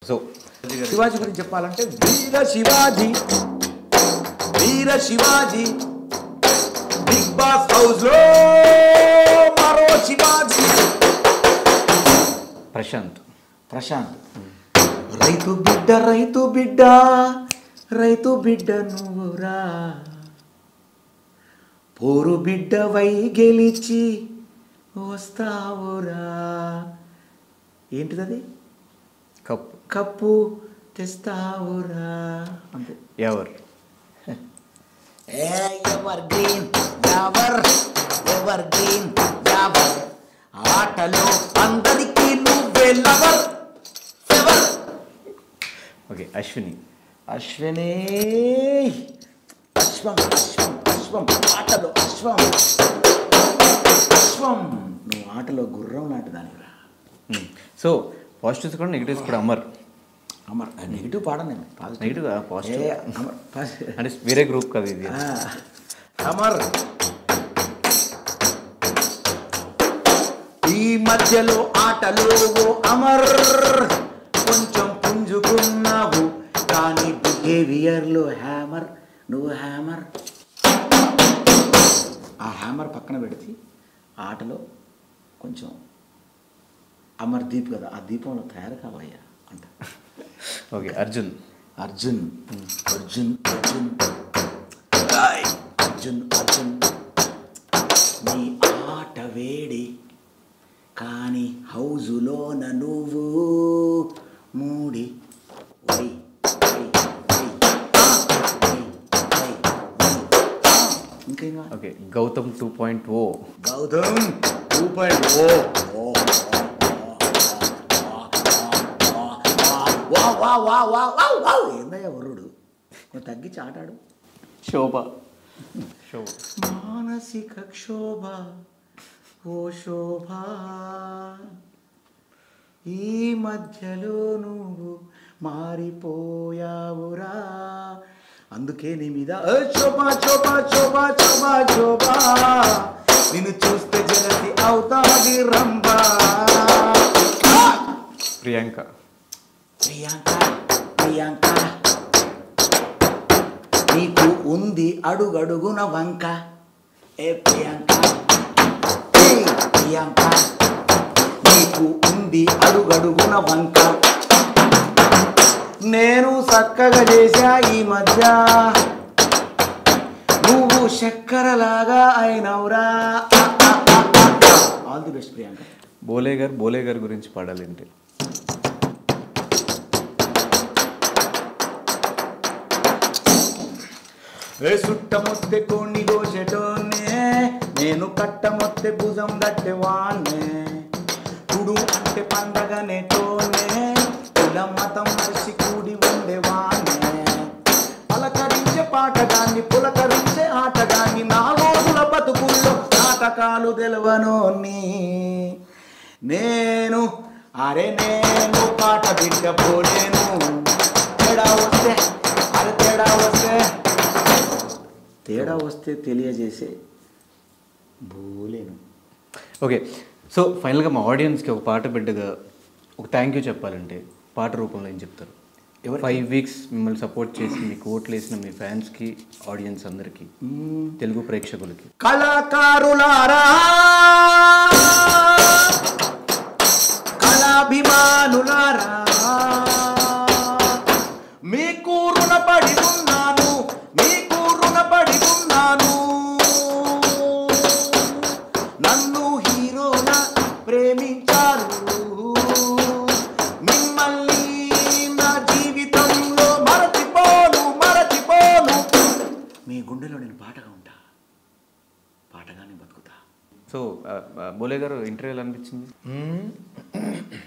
So Shivaji గురించి చెప్పాలంటే వీర శివాజీ వీర శివాజీ బిగ్ బాస్ హౌస్ లో మరో శివాజీ ప్రశాంత్ ప్రశాంత్ రైతు బిడ్డ రైతు బిడ్డ రైతు బిడ్డ నువ్వురా పోరు బిడ్డ వై గెలిచి వస్తావురా ఏంటిదది కప్ కప్పు తెస్తావురా అంతే ever evergreen ever evergreen ever ఆటలో అందరికీ నువ్వే లవర్ ఎవర్ ఓకే అశ్విని అశ్వనే అశ్వం అశ్వం అశ్వం ఆటలో అశ్వం అశ్వం నువ్వు ఆటలో గుర్రం లాంటి దానిరా సో పాజిటివ్స్ కూడా నెగిటివ్స్ కూడా అమర్ అమర్ నెగిటివ్ పాడను నేను పాజిటివ్ నెగిటివ్ పాజిటివ్ ఏ, అమర్ పాజిటివ్ అంటే వేరే గ్రూప్ కదా ఇది ఆ, అమర్ ఈ మధ్యలో ఆటలో ఓ అమర్ కొంచెం పుంజుకున్నావు కానీ బిహేవియర్ లో హ్యామర్ నువ్వు హ్యామర్ ఆ హ్యామర్ పక్కన పెడితే ఆటలో కొంచెం అమర్ దీప్ కదా ఆ దీపంలో తయారు కావయ్యా అంట ఓకే అర్జున్ అర్జున్ అర్జున్ అర్జున్ రాయ్. అర్జున్ అర్జున్ నీ ఆట వేడి కానీ హౌజులోన నువ్వు మూడి వై వై, వై, ఆ, వై, వై, వై, ఆ. ఇంకేం కావాలి? Okay Gautham two point O Gautham two point O వా వా వా వా వా వా ఏందయ్యా వరుడు నువ్వు తగ్గించి ఆటాడు శోభ శోభ మానసిక క్షోభ ఓ శోభ ఈ మధ్యలో నువ్వు మారిపోయావురా అందుకే నీ మీద "ఏ శోభ శోభ శోభ శోభ శోభ నిన్ను చూస్తే జలసి అవుతాది రంభా ప్రియాంక ప్రియాంక ప్రియాంక నీకు ఉంది అడుగడుగున వంక ఏ ప్రియాంక ఏ ప్రియాంక నీకు ఉంది అడుగడుగున వంక నేను చక్కగా చేశా ఈ మధ్య నువ్వు చక్కెరలాగా అయినవురా all the best Priyanka Bhole గారు బోలే గారి గురించి పాడాలి అంటే ఏ సుట్టమొత్తే కొన్ని గోచెటోనే నేను కట్టమొత్తే భుజం దట్టెవాన్నే కుడు అంటే పండగనేటోనే కుల మతం మరిసి కూడి ఉండేవాన్నే పలకరించే పాటగాన్ని పులకరించే ఆటగాన్ని నా రోజుల బతుకుల్లో నాటకాలు తెలవనోని నేను అరే నేను పాట బిడ్డపోలేను తేడా వస్తే అరే తేడా వస్తే తేడా వస్తే తెలియజేసే భూలేను ఓకే సో ఫైనల్గా మా ఆడియన్స్కి ఒక పాట బిడ్డగా ఒక థ్యాంక్ యూ చెప్పాలంటే పాట రూపంలో ఏం చెప్తారు ఎవరికి? ఫైవ్ వీక్స్ మిమ్మల్ని సపోర్ట్ చేసి మీకు ఓట్లు వేసిన మీ ఫ్యాన్స్కి ఆడియన్స్ అందరికీ తెలుగు ప్రేక్షకులకి కళాకారులారా కళాభిమానులారా మీకు రుణపడి ఉన్నాను మీకు రుణపడి ఉన్నాను నన్ను హీరోలా ప్రేమించారు మిమ్మల్ని నా జీవితంలో మరచిపోను మరచిపోను మీ గుండెలో నేను పాటగా ఉంటా పాటగానే బతుకుతా సో ఆ, ఆ, బోలే గారు ఇంటర్వ్యూలు అనిపించింది